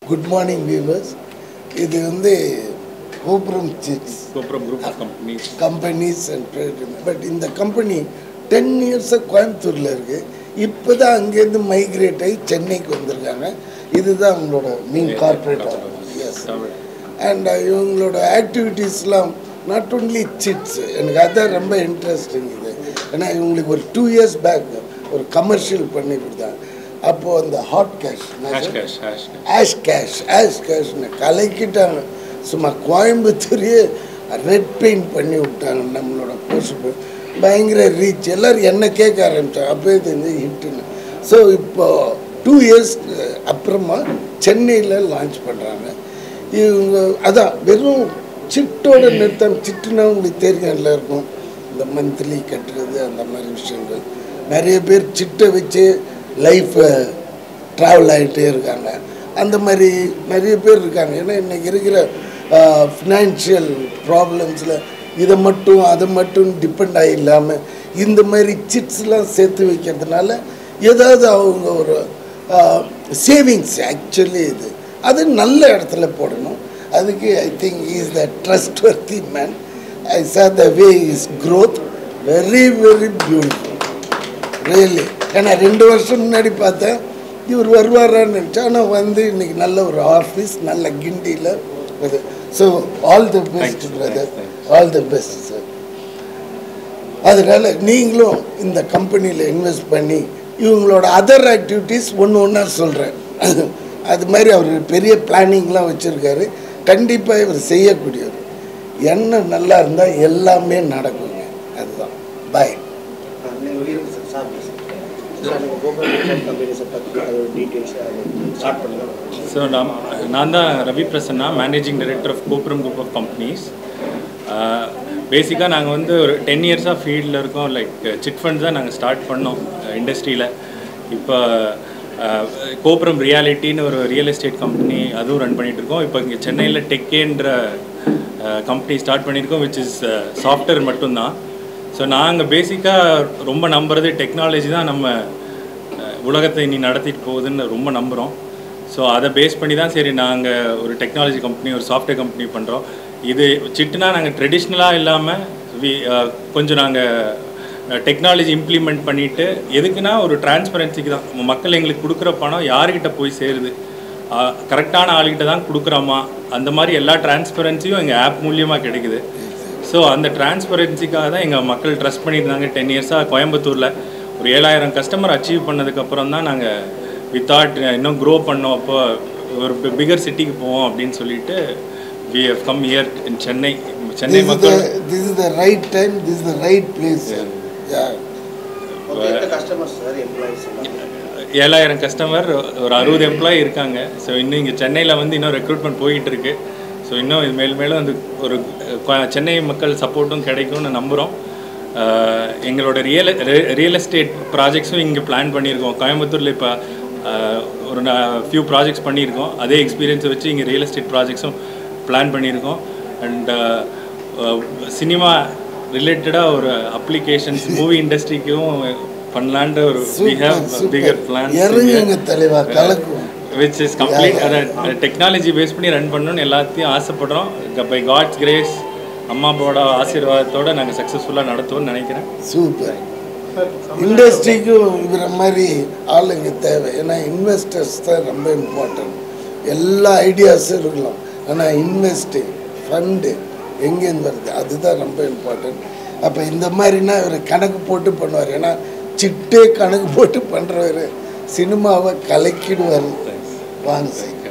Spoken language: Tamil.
குட் மார்னிங் வியூவர்ஸ் இது வந்து கோபுரம் சிட்ஸ் கோப்ரோ group of companies companies and but இந்த கம்பெனி டென் இயர்ஸாக கோயம்புத்தூரில் இருக்குது இப்போ தான் அங்கேருந்து மைக்ரேட் ஆகி சென்னைக்கு வந்திருக்காங்க இதுதான் அவங்களோட மீன் கார்பரேட் எஸ் அண்ட் இவங்களோட ஆக்டிவிட்டீஸ்லாம் நாட் ஒன்லி சிட்ஸ் எனக்கு அதான் ரொம்ப இன்ட்ரெஸ்டிங் இது ஏன்னா இவங்களுக்கு ஒரு டூ இயர்ஸ் பேக் ஒரு கமர்ஷியல் பண்ணி கொடுத்தாங்க அப்போது அந்த hot cash hash cash hash ash cash ash கேஷ்னு கலக்கிட்டாங்க சும்மா கோயம்புத்தூரையே ரெட் பெயிண்ட் பண்ணி விட்டாங்க நம்மளோட போஸ்ட் பயங்கர ரீச் எல்லோரும் என்ன கேட்க ஆரம்பித்தாங்க அப்போயே தெரிஞ்சு ஹிட்டுன்னு ஸோ இப்போ டூ இயர்ஸ் அப்புறமா சென்னையில் லான்ச் பண்ணுறாங்க இவங்க அதான் வெறும் சிட்டோட நிறுத்தம் சிட்டுனா உங்களுக்கு தெரியும் எல்லாருக்கும் இந்த மந்த்லி கட்டுறது அந்த மாதிரி விஷயங்கள் நிறைய பேர் சிட்டை வச்சு லைஃப்பை ட்ராவல் ஆகிட்டே இருக்காங்க அந்த மாதிரி நிறைய பேர் இருக்காங்க ஏன்னா இன்றைக்கி இருக்கிற ஃபினான்ஷியல் ப்ராப்ளம்ஸில் இதை மட்டும் அதை மட்டும் டிபெண்ட் ஆகி இல்லாமல் இந்த மாதிரி சிட்ஸ்லாம் சேர்த்து வைக்கிறதுனால ஏதாவது அவங்க ஒரு சேவிங்ஸ் ஆக்சுவலி இது அது நல்ல இடத்துல போடணும் அதுக்கு I think is the trustworthy man I saw the way is growth very very beautiful really ஏன்னா ரெண்டு வருஷம் முன்னாடி பார்த்தேன் இவர் வருவாரான்னு நினச்சேன் ஆனால் வந்து இன்னைக்கு நல்ல ஒரு ஆஃபீஸ் நல்ல கிண்டியில் இது so all the best Thanks, brother thanks, all the best sir அதனால் நீங்களும் இந்த கம்பெனியில் இன்வெஸ்ட் பண்ணி இவங்களோட அதர் ஆக்டிவிட்டீஸ் ஒன்று ஒன்றா சொல்கிறேன் அது மாதிரி அவர் பெரிய பிளானிங்லாம் வச்சுருக்காரு கண்டிப்பாக இவர் செய்யக்கூடியவர் எண்ணம் நல்லா இருந்தால் எல்லாமே நடக்குங்க அதுதான் பாய் நீங்கள் இருக்கு சார் சாப்பிட்டு சார் நீங்கள் கோபுரம் கம்பெனிஸை பற்றி அதோட டீட்டெயில்ஸ் ஸ்டார்ட் பண்ணுங்கள் ஸோ நான் நான் தான் Ravi Prasanna managing director of Gopuram group of companies பேசிக்காக நாங்கள் வந்து ஒரு டென் இயர்ஸாக ஃபீல்டில் இருக்கோம் லைக் சிட் ஃபண்ட் தான் நாங்கள் ஸ்டார்ட் பண்ணோம் இண்டஸ்ட்ரியில் இப்போ கோபுரம் ரியாலிட்டின்னு ஒரு ரியல் எஸ்டேட் கம்பெனி அதுவும் ரன் பண்ணிட்டு இருக்கோம் இப்போ இங்கே சென்னையில் டெக்கேன்ற கம்பெனி ஸ்டார்ட் பண்ணியிருக்கோம் விச் இஸ் சாஃப்ட்வேர் மட்டும்தான் ஸோ நாங்கள் பேசிக்காக ரொம்ப நம்புறது டெக்னாலஜி தான் நம்ம அஹ், உலகத்தை இனி நடத்திட்டு போகுதுன்னு ரொம்ப நம்புகிறோம் ஸோ அதை பேஸ் பண்ணி தான் சரி நாங்கள் ஒரு டெக்னாலஜி கம்பெனி ஒரு சாஃப்ட்வேர் கம்பெனி பண்ணுறோம் இது சிட்டுனா நாங்கள் ட்ரெடிஷ்னலாக இல்லாமல் வி கொஞ்சம் நாங்கள் டெக்னாலஜி இம்ப்ளிமெண்ட் பண்ணிவிட்டு எதுக்குன்னா ஒரு டிரான்ஸ்பரன்சிக்கு தான் மக்கள் எங்களுக்கு கொடுக்குற பணம் யார்கிட்ட போய் சேருது கரெக்டான ஆளுகிட்ட தான் கொடுக்குறோமா அந்த மாதிரி எல்லா டிரான்ஸ்பரன்சியும் எங்கள் ஆப் மூலியமாக கிடைக்குது ஸோ அந்த டிரான்ஸ்பரன்சிக்காக தான் எங்கள் மக்கள் ட்ரஸ்ட் பண்ணியிருந்தாங்க டென் இயர்ஸாக கோயம்புத்தூரில் ஒரு ஏழாயிரம் கஸ்டமர் அச்சீவ் பண்ணதுக்கப்புறம் தான் நாங்கள் வித்தாட் இன்னும் க்ரோ பண்ணோம் அப்போ ஒரு பிகர் சிட்டிக்கு போவோம் அப்படின்னு சொல்லிட்டு we have come here in Chennai Chennai this is மக்கள் the this is the right time this is the right place sir. yeah okay எந்த கஸ்டமர்ஸ் சார் எம்ப்ளாயிஸ் ஏழாயிரம் கஸ்டமர் ஒரு அறுபது எம்ப்ளாயி இருக்காங்க ஸோ இன்னும் இங்கே சென்னையில் வந்து இன்னும் ரெக்ரூட்மெண்ட் போயிட்டு இருக்கு ஸோ இன்னும் இது மேல் மேலும் வந்து ஒரு கொ- சென்னை மக்கள் சப்போர்ட்டும் கிடைக்கும்னு நம்புகிறோம் எங்களோட ரியல் ரியல் எஸ்டேட் ப்ராஜெக்ட்ஸும் இங்கே பிளான் பண்ணியிருக்கோம் கோயம்புத்தூரில் இப்போ ஒரு ஃபியூ ப்ராஜெக்ட்ஸ் பண்ணியிருக்கோம் அதே எக்ஸ்பீரியன்ஸை வச்சு இங்கே ரியல் எஸ்டேட் ப்ராஜெக்ட்ஸும் பிளான் பண்ணியிருக்கோம் அண்ட் சினிமா ரிலேட்டடாக ஒரு அப்ளிகேஷன்ஸ் மூவி இண்டஸ்ட்ரிக்கும் பண்ணலான்ற ஒரு we have super bigger super plans இறங்குங்க தலைவா கலக்கும் விச் இஸ் கம்ப்ளீட் அதை டெக்னாலஜி பேஸ் பண்ணி ரன் பண்ணணும்னு எல்லாத்தையும் ஆசைப்படுறோம் பை காட்ஸ் கிரேஸ் அம்மா அப்பாவோட ஆசீர்வாதத்தோட நாங்கள் சக்ஸஸ்ஃபுல்லாக நடத்துவோம்னு நினைக்கிறேன் சூப்பர் இண்டஸ்ட்ரிக்கும் இவர மாதிரி ஆளுங்க தேவை ஏன்னா இன்வெஸ்டர்ஸ் தான் ரொம்ப இம்பார்ட்டன்ட் எல்லா ஐடியாஸும் இருக்கலாம் ஆனால் இன்வெஸ்ட்டு ஃபண்டு எங்கேருந்து வருது அதுதான் ரொம்ப இம்பார்ட்டன்ட் அப்போ இந்த மாதிரினா இவர் கணக்கு போட்டு பண்ணுவார் ஏன்னா சிட்டே கணக்கு போட்டு பண்ணுறவர் சினிமாவை கலக்கிடுவார் வாங்க சார்